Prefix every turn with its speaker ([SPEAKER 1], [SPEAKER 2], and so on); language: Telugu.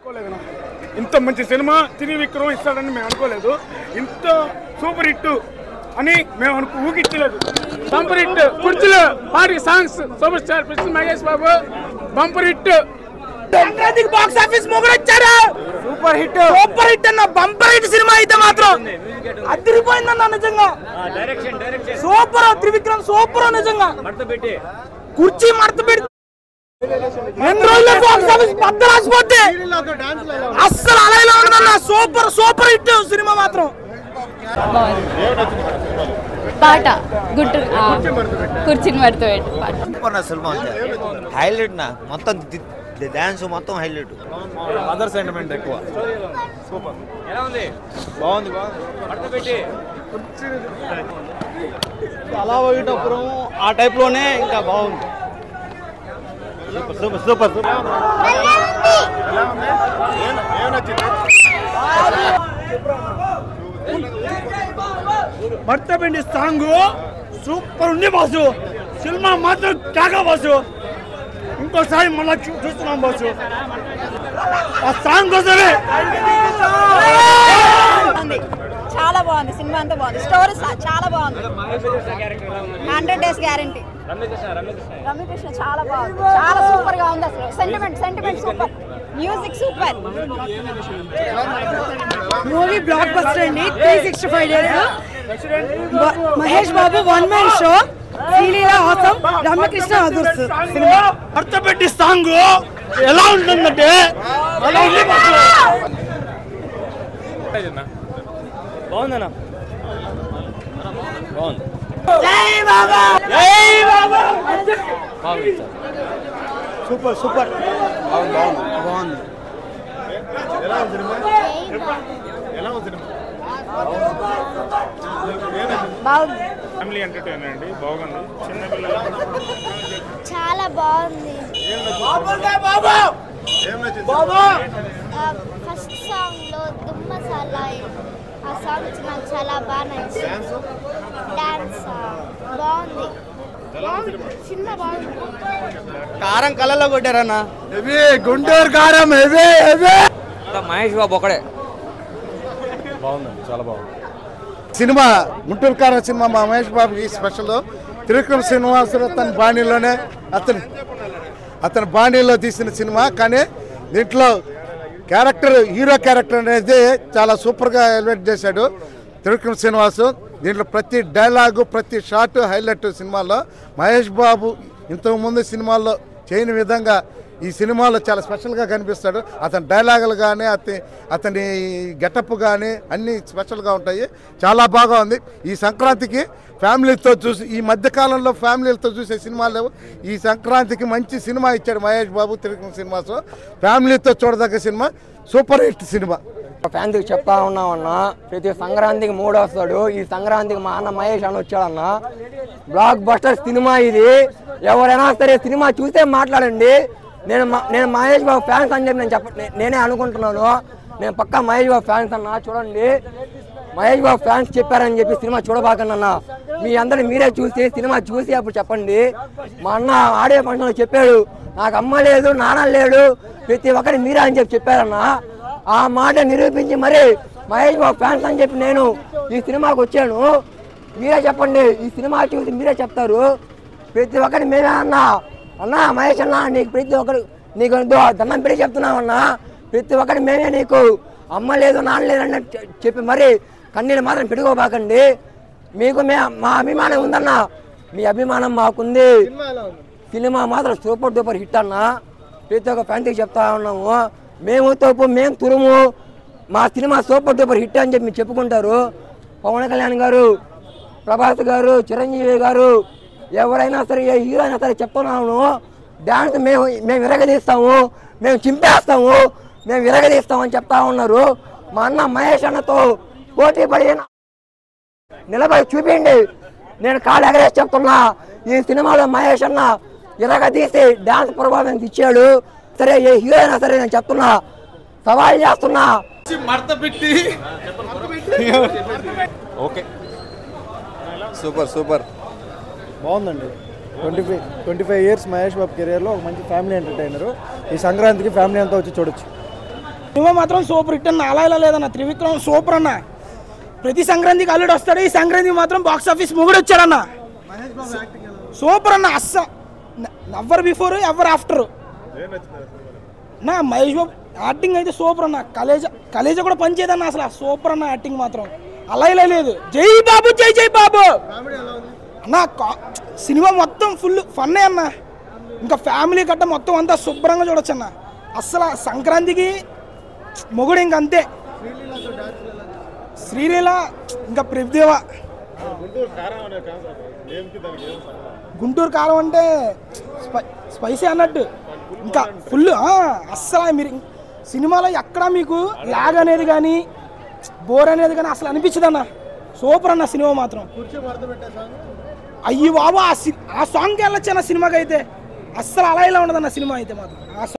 [SPEAKER 1] అనుకోలేదు ఇంత మంచి సినిమా తిరిగి విక్రమ్ ఇస్తాడని మేము అనుకోలేదు ఇంత సూపర్ హిట్ అని మేము అనుకు ఊహించలేదు బంపర్ హిట్ కుర్చీలో పాటి songs super star Krishna Mahesh Babu bumper hit
[SPEAKER 2] సంక్రాంతికి బాక్స్ ఆఫీస్ మొగుడొచ్చాడు సూపర్ హిట్ సూపర్ హిట్ అన్న బంపర్ హిట్ సినిమా అయితే మాత్రం అదిరిపోయిందన్న నిజంగా సూపర్ త్రివిక్రమ్ సూపర్ నిజంగా కుర్చీ మడత పెట్టి రెండు రోజుల్లో బాక్స్ ఆఫీస్ పెద్ద రాసిపోతే అస్సలు అలా ఇలా ఉందన్న సూపర్ సూపర్ హిట్ సినిమా మాత్రం
[SPEAKER 3] పాట గుట్టు ఆ, కుర్చీని పడుతూ పెట్టు పాట
[SPEAKER 4] సూపర్ నా సినిమా అంతే హైలైట్ నా మొత్తం డ్యాన్స్ మొత్తం హైలైట్
[SPEAKER 5] మదర్ సెంటిమెంట్ ఎక్కువ సూపర్ ఎలా ఉంది బాగుంది బాగుంది అలా పోయేటప్పుడు ఆ టైప్ లోనే ఇంకా బాగుంది సూపర్ సూపర్ సూపర్
[SPEAKER 2] భర్తపిండి సాంగ్ సూపర్ ఉంది బాసు సినిమా మాత్రం కాగా బాసు ఇంకోసారి మళ్ళా చూ- చూస్తున్నాం బాసు ఆ సాంగ్ కోసమే
[SPEAKER 6] బాగుంది చాలా బాగుంది సినిమా అంతా బాగుంది స్టోరీ చాలా బాగుంది హండ్రెడ్ డేస్ గ్యారంటీ రమ్యకృష్ణ చాలా బాగుంది చాలా సూపర్ గా ఉంది అసలు sentiment sentiment super music super
[SPEAKER 7] movie blockbuster అండి three sixty five days Mahesh Babu one man show Sreeleela awesome Ramakrishna అదుర్స్
[SPEAKER 2] భర్తపెట్టి సాంగ్ ఎలా ఉంటుందంటే అలా ఉంది బాసు
[SPEAKER 5] బాగుందన్న బాగుంది బాగుంది
[SPEAKER 2] సూపర్ సూపర్
[SPEAKER 5] బాగుంది
[SPEAKER 6] బాగుంది
[SPEAKER 1] ఫ్యామిలీ ఎంటర్టైనర్ అండి బాగుంది చిన్న పిల్లలు
[SPEAKER 8] చాలా బాగుంది ఫస్ట్ సాంగ్ లో దుమ్మ సలాయి ఆ సాంగ్ నాకు చాలా బాగా నచ్చింది డాన్స్ బాగుంది బాగుంది చిన్న బాగుంది
[SPEAKER 5] కారం కళ్ళలో కొట్టారన్న
[SPEAKER 2] గుంటూరు కారం హెవీ హెవీ
[SPEAKER 5] మహేష్ బాబు ఒకడే
[SPEAKER 9] బాగుందండి చాలా బాగుంది
[SPEAKER 10] సినిమా గుంటూరు కారం సినిమా మా మహేష్ బాబుకి స్పెషల్ త్రివిక్రమ్ శ్రీనివాసరావు తన బాణీలోనే అతని అతని బాణీలో తీసిన సినిమా కానీ దీంట్లో క్యారెక్టర్ హీరో క్యారెక్టర్ అనేది చాలా సూపర్గా ఎలివేట్ చేశాడు త్రివిక్రమ్ శ్రీనివాసు దీంట్లో ప్రతి డైలాగు ప్రతి షాట్ హైలైట్ సినిమాలో మహేష్ బాబు ఇంతకుముందు సినిమాల్లో చేయని విధంగా ఈ సినిమాలో చాలా స్పెషల్గా కనిపిస్తాడు అతని డైలాగులు కానీ అతని అతని గెటప్ కానీ అన్నీ స్పెషల్గా ఉంటాయి చాలా బాగా ఉంది ఈ సంక్రాంతికి ఫ్యామిలీతో చూసి ఈ మధ్యకాలంలో ఫ్యామిలీలతో చూసే సినిమాలు లేవు ఈ సంక్రాంతికి మంచి సినిమా ఇచ్చాడు మహేష్ బాబు తిరుగు సినిమాస్ ఫ్యామిలీతో చూడదగ్గ సినిమా సూపర్ హిట్ సినిమా
[SPEAKER 11] ఫ్యాన్స్కి చెప్తా ఉన్నామన్నా ప్రతి సంక్రాంతికి మూడు వస్తాడు ఈ సంక్రాంతికి మా అన్న మహేష్ అని వచ్చాడన్న బ్లాక్ బస్టర్ సినిమా ఇది ఎవరైనా సరే సినిమా చూస్తే మాట్లాడండి నేను మా- నేను మహేష్ బాబు ఫ్యాన్స్ అని చెప్పి నేను చెప్ప నే- నేనే అనుకుంటున్నాను నేను పక్కా మహేష్ బాబు ఫ్యాన్స్ అన్న చూడండి మహేష్ బాబు ఫ్యాన్స్ చెప్పారని చెప్పి సినిమా చూడబాకండి అన్న మీ అందరు మీరే చూసి సినిమా చూసి అప్పుడు చెప్పండి మా అన్న ఆడే ఫంక్షన్లో చెప్పాడు నాకు అమ్మ లేదు నాన్న లేడు ప్రతి ఒక్కరి మీరే అని చెప్పి చెప్పారన్నా ఆ మాట నిరూపించి మరి మహేష్ బాబు ఫ్యాన్స్ అని చెప్పి నేను ఈ సినిమాకి వచ్చాను మీరే చెప్పండి ఈ సినిమా చూసి మీరే చెప్తారు ప్రతి ఒక్కరి మీరే అన్నా అన్నా మహేష్ అన్న నీకు ప్రతి ఒక్కరు నీకు ఇదో దండం పెట్టి చెప్తున్నామన్నా ప్రతి ఒక్కరి మేమే నీకు అమ్మ లేదు నాన్న లేదు అని చె- చెప్పి మరి కన్నీళ్ళు మాత్రం పెట్టుకోబాకండి మీకు మే మా అభిమానం ఉందన్న మీ అభిమానం మాకుంది సినిమా మాత్రం సూపర్ డూపర్ హిట్ అన్న ప్రతి ఒక్క ఫ్యాన్కి చెప్తా ఉన్నాము మేము తోపు మేము తురుము మా సినిమా సూపర్ డూపర్ హిట్ అని చెప్పి మీరు చెప్పుకుంటారు పవన్ కళ్యాణ్ గారు ప్రభాస్ గారు చిరంజీవి గారు ఎవరైనా సరే ఏ హీరో అయినా సరే చెప్తున్నాము డ్యాన్స్ మేము మేము విరగదీస్తాము మేము చింపేస్తాము మేము విరగదీస్తామని చెప్తా ఉన్నారు మా అన్న మహేష్ అన్నతో పోటీ పడి నిలబడి చూపిండి నేను కాలు ఎగరేసి చెప్తున్నా ఈ సినిమాలో మహేష్ అన్న ఇరగ తీసి డాన్స్ ప్రభావం ఇచ్చాడు సరే ఏ హీరో అయినా సరే నేను చెప్తున్నా సవాల్ చేస్తున్నా
[SPEAKER 5] మడత పెట్టి
[SPEAKER 9] ఓకే సూపర్ సూపర్
[SPEAKER 12] బాగుందండి twenty five twenty five years Mahesh Babu కెరియర్లో ఒక మంచి ఫ్యామిలీ ఎంటర్టైనర్ ఈ సంక్రాంతికి ఫ్యామిలీ అంతా వచ్చి చూడొచ్చు
[SPEAKER 2] సినిమా మాత్రం సూపర్ హిట్ అన్న అలా ఇలా లేదన్న త్రివిక్రమ్ సూపర్ అన్న ప్రతి సంక్రాంతికి అల్లుడు వస్తాడు ఈ సంక్రాంతికి మాత్రం బాక్స్ ఆఫీస్ మొగుడు వచ్చాడన్న సూపర్ అన్న అస్స ఎవర్ బిఫోర్ ఎవర్ ఆఫ్టర్ నా మహేష్ బాబు యాక్టింగ్ అయితే సూపర్ అన్న కలేజ కలేజ కూడా పనిచేయదన్న అసలు సూపర్ అన్న యాక్టింగ్ మాత్రం అలా ఇలా లేదు జై బాబు జై జై బాబు అన్న కా- సినిమా మొత్తం ఫుల్ ఫన్నే అన్న ఇంకా ఫ్యామిలీ గట్ట మొత్తం అంతా శుభ్రంగా చూడొచ్చు అన్న అస్సలు సంక్రాంతికి మొగుడు ఇంక అంతే శ్రీలీల ఇంకా ప్రభుదేవ గుంటూరు కారం అంటే స్పై స్పైసీ అన్నట్టు ఇంకా ఫుల్ అస్సలు మీరు ఇం- సినిమాలో ఎక్కడ మీకు లాగ్ అనేది కానీ బోర్ అనేది కానీ అసలు అనిపించదు అన్న సూపర్ అన్న సినిమా మాత్రం అయ్యి బాబు ఆ సి- ఆ సాంగ్కి వెళ్ళొచ్చు అన్న సినిమాకి అయితే అస్సలు అలా ఇలా ఉండదన్న సినిమా అయితే మాత్రం ఆ